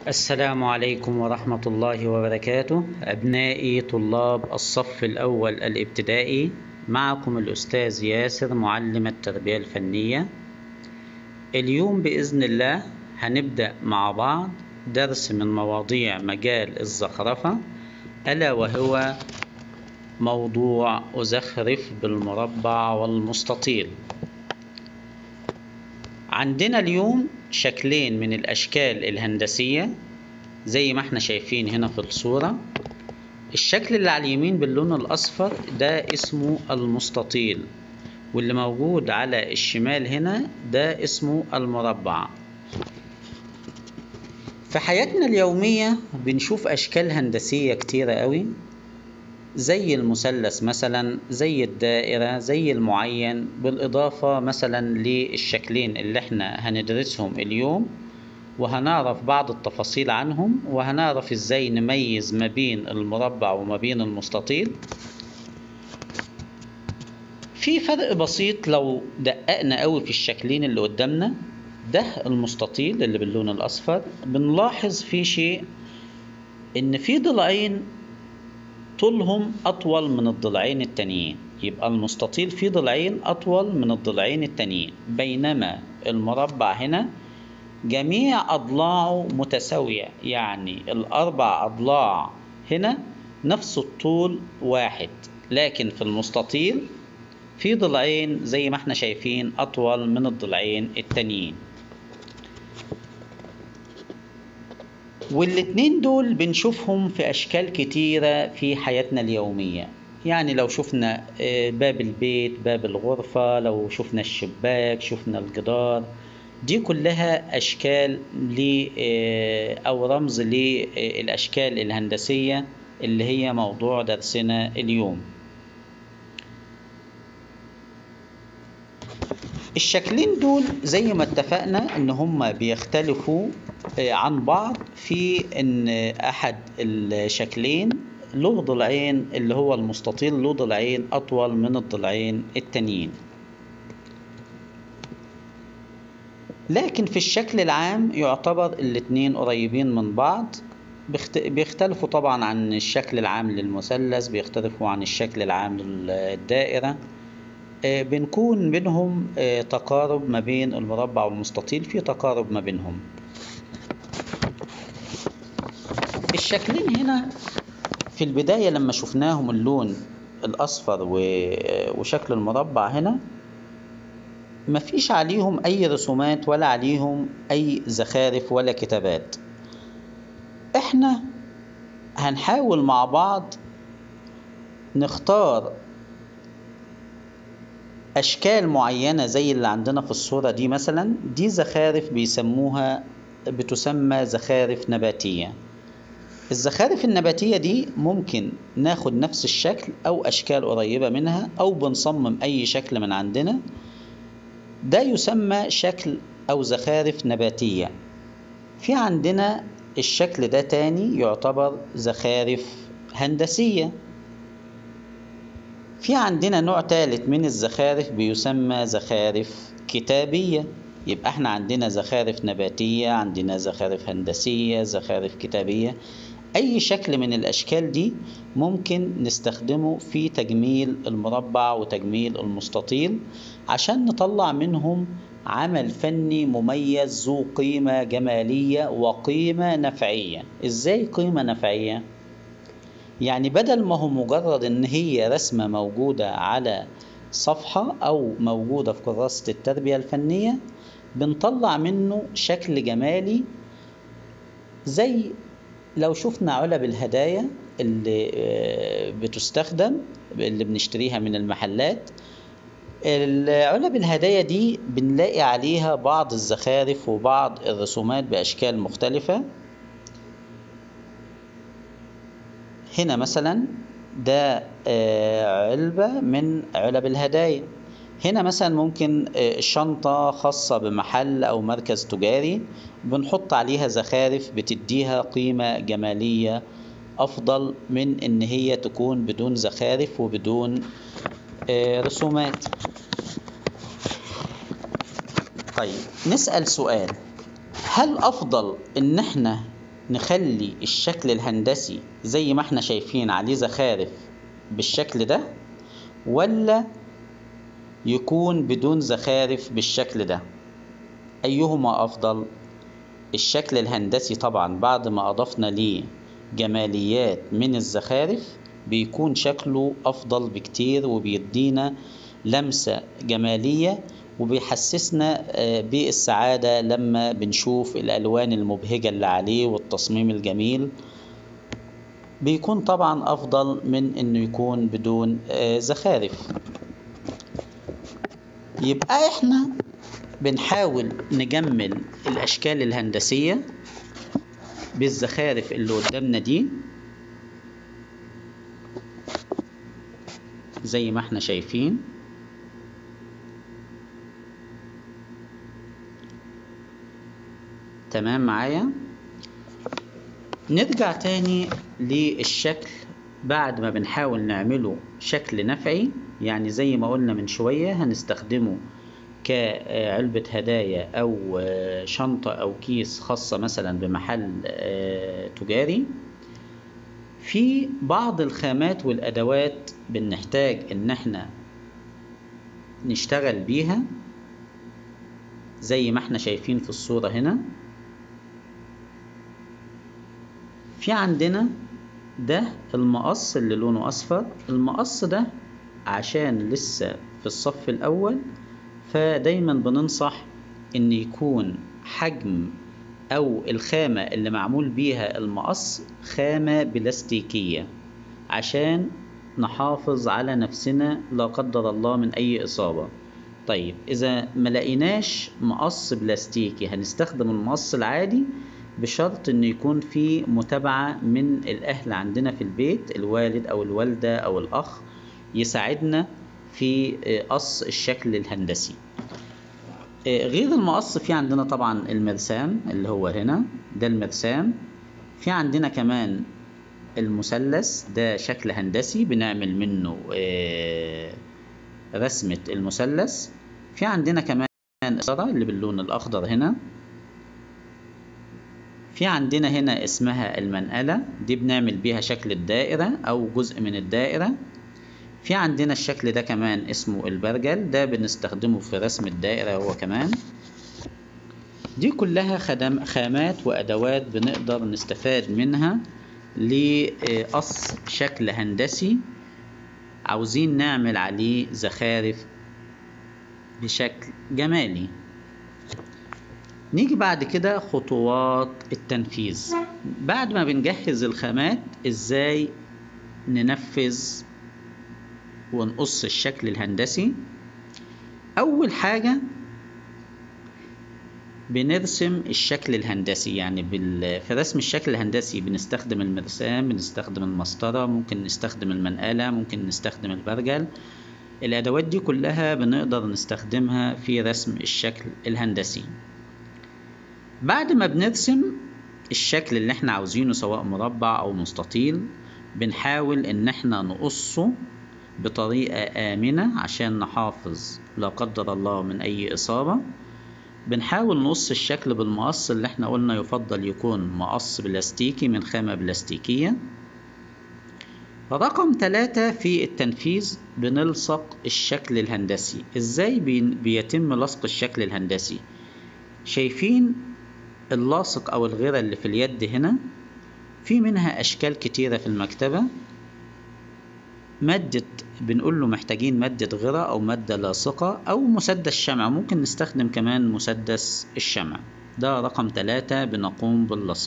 السلام عليكم ورحمة الله وبركاته أبنائي طلاب الصف الأول الابتدائي معكم الأستاذ ياسر معلم التربية الفنية اليوم بإذن الله هنبدأ مع بعض درس من مواضيع مجال الزخرفة ألا وهو موضوع أزخرف بالمربع والمستطيل عندنا اليوم شكلين من الأشكال الهندسية زي ما احنا شايفين هنا في الصورة الشكل اللي على اليمين باللون الأصفر ده اسمه المستطيل واللي موجود على الشمال هنا ده اسمه المربع في حياتنا اليومية بنشوف أشكال هندسية كتيرة قوي زي المثلث مثلا زي الدائرة زي المعين بالإضافة مثلا للشكلين اللي احنا هندرسهم اليوم وهنعرف بعض التفاصيل عنهم وهنعرف ازاي نميز ما بين المربع وما بين المستطيل في فرق بسيط لو دققنا قوي في الشكلين اللي قدامنا ده المستطيل اللي باللون الأصفر بنلاحظ في شيء إن في ضلعين طولهم أطول من الضلعين التانيين يبقى المستطيل فيه ضلعين أطول من الضلعين التانيين بينما المربع هنا جميع أضلاعه متساوية يعني الأربع أضلاع هنا نفس الطول واحد لكن في المستطيل في ضلعين زي ما احنا شايفين أطول من الضلعين التانيين والاتنين دول بنشوفهم في أشكال كتيرة في حياتنا اليومية يعني لو شفنا باب البيت باب الغرفة لو شفنا الشباك شفنا الجدار دي كلها أشكال ل أو رمز للأشكال الهندسية اللي هي موضوع درسنا اليوم الشكلين دول زي ما اتفقنا ان هما بيختلفوا عن بعض في ان احد الشكلين له ضلعين اللي هو المستطيل له ضلعين اطول من الضلعين التانيين لكن في الشكل العام يعتبر الاتنين قريبين من بعض بيختلفوا طبعا عن الشكل العام للمثلث بيختلفوا عن الشكل العام للدائرة بنكون بينهم تقارب ما بين المربع والمستطيل في تقارب ما بينهم الشكلين هنا في البداية لما شفناهم اللون الأصفر وشكل المربع هنا مفيش عليهم أي رسومات ولا عليهم أي زخارف ولا كتابات احنا هنحاول مع بعض نختار أشكال معينة زي اللي عندنا في الصورة دي مثلا دي زخارف بيسموها بتسمى زخارف نباتية الزخارف النباتية دي ممكن ناخد نفس الشكل أو أشكال قريبة منها أو بنصمم أي شكل من عندنا ده يسمى شكل أو زخارف نباتية في عندنا الشكل ده تاني يعتبر زخارف هندسية في عندنا نوع ثالث من الزخارف بيسمى زخارف كتابية يبقى احنا عندنا زخارف نباتية عندنا زخارف هندسية زخارف كتابية أي شكل من الأشكال دي ممكن نستخدمه في تجميل المربع وتجميل المستطيل عشان نطلع منهم عمل فني مميز ذو قيمة جمالية وقيمة نفعية إزاي قيمة نفعية؟ يعني بدل ما هو مجرد ان هي رسمة موجودة على صفحة او موجودة في كراسة التربية الفنية بنطلع منه شكل جمالي زي لو شفنا علب الهدايا اللي بتستخدم اللي بنشتريها من المحلات علب الهدايا دي بنلاقي عليها بعض الزخارف وبعض الرسومات بأشكال مختلفة هنا مثلا ده علبة من علب الهدايا هنا مثلا ممكن شنطة خاصة بمحل أو مركز تجاري بنحط عليها زخارف بتديها قيمة جمالية أفضل من إن هي تكون بدون زخارف وبدون رسومات طيب نسأل سؤال هل أفضل إن إحنا نخلي الشكل الهندسي زي ما احنا شايفين عليه زخارف بالشكل ده ولا يكون بدون زخارف بالشكل ده أيهما أفضل الشكل الهندسي طبعا بعد ما أضفنا ليه جماليات من الزخارف بيكون شكله أفضل بكتير وبيدينا لمسة جمالية وبيحسسنا آه، بالسعادة لما بنشوف الألوان المبهجة اللي عليه والتصميم الجميل بيكون طبعا أفضل من إنه يكون بدون آه، زخارف يبقى إحنا بنحاول نجمل الأشكال الهندسية بالزخارف اللي قدامنا دي زي ما احنا شايفين تمام معايا نرجع تاني للشكل بعد ما بنحاول نعمله شكل نفعي يعني زي ما قلنا من شوية هنستخدمه كعلبة هدايا أو شنطة أو كيس خاصة مثلا بمحل آه، تجاري في بعض الخامات والأدوات بنحتاج إن احنا نشتغل بيها زي ما احنا شايفين في الصورة هنا في عندنا ده المقص اللي لونه أصفر المقص ده عشان لسه في الصف الأول فدايما بننصح إن يكون حجم أو الخامة اللي معمول بيها المقص خامة بلاستيكية عشان نحافظ على نفسنا لا قدر الله من أي إصابة طيب إذا ما لقيناش مقص بلاستيكي هنستخدم المقص العادي بشرط إنه يكون في متابعة من الأهل عندنا في البيت الوالد أو الوالدة أو الأخ يساعدنا في قص الشكل الهندسي غير المقص في عندنا طبعا المرسام اللي هو هنا ده المرسام في عندنا كمان المثلث ده شكل هندسي بنعمل منه آه، رسمة المثلث في عندنا كمان الصرة اللي باللون الأخضر هنا في عندنا هنا اسمها المنقلة دي بنعمل بيها شكل الدائرة أو جزء من الدائرة في عندنا الشكل ده كمان اسمه البرجل ده بنستخدمه في رسم الدائرة هو كمان دي كلها خدم خامات وأدوات بنقدر نستفاد منها لقص شكل هندسي عاوزين نعمل عليه زخارف بشكل جمالي نيجي بعد كده خطوات التنفيذ بعد ما بنجهز الخامات ازاي ننفذ ونقص الشكل الهندسي أول حاجة بنرسم الشكل الهندسي يعني بال... في رسم الشكل الهندسي بنستخدم المرسام بنستخدم المسطرة ممكن نستخدم المنقلة ممكن نستخدم البرجل الأدوات دي كلها بنقدر نستخدمها في رسم الشكل الهندسي بعد ما بنرسم الشكل اللي احنا عاوزينه سواء مربع أو مستطيل بنحاول إن احنا نقصه بطريقة آمنة عشان نحافظ لا قدر الله من أي إصابة بنحاول نقص الشكل بالمقص اللي احنا قلنا يفضل يكون مقص بلاستيكي من خامة بلاستيكية رقم ثلاثة في التنفيذ بنلصق الشكل الهندسي ازاي بيتم لصق الشكل الهندسي شايفين اللاصق او الغيرة اللي في اليد هنا في منها اشكال كتيرة في المكتبة مادة بنقول له محتاجين مادة غرة أو مادة لاصقة أو مسدس شمع ممكن نستخدم كمان مسدس الشمع ده رقم ثلاثة بنقوم باللصق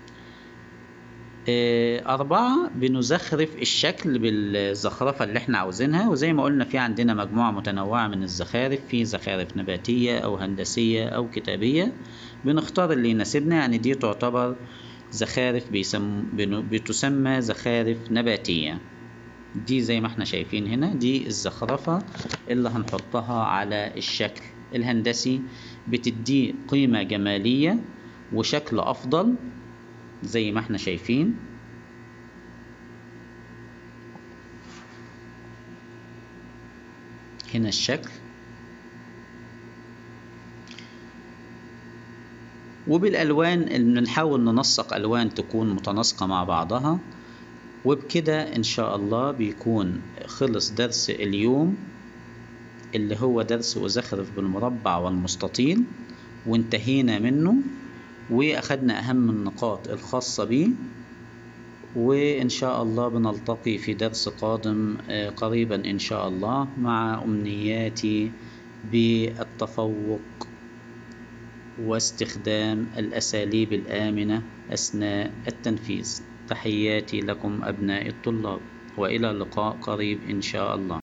آه، أربعة بنزخرف الشكل بالزخرفة اللي احنا عاوزينها وزي ما قلنا في عندنا مجموعة متنوعة من الزخارف في زخارف نباتية أو هندسية أو كتابية بنختار اللي يناسبنا يعني دي تعتبر زخارف بيسم... بتسمى زخارف نباتية دي زي ما احنا شايفين هنا دي الزخرفة اللي هنحطها على الشكل الهندسي بتديه قيمة جمالية وشكل أفضل زي ما احنا شايفين هنا الشكل وبالألوان اللي بنحاول ننسق ألوان تكون متناسقة مع بعضها وبكده إن شاء الله بيكون خلص درس اليوم اللي هو درس أزخرف بالمربع والمستطيل وانتهينا منه وأخدنا أهم النقاط الخاصة به وإن شاء الله بنلتقي في درس قادم آه، قريبا إن شاء الله مع أمنياتي بالتفوق واستخدام الأساليب الآمنة أثناء التنفيذ تحياتي لكم أبناء الطلاب وإلى لقاء قريب إن شاء الله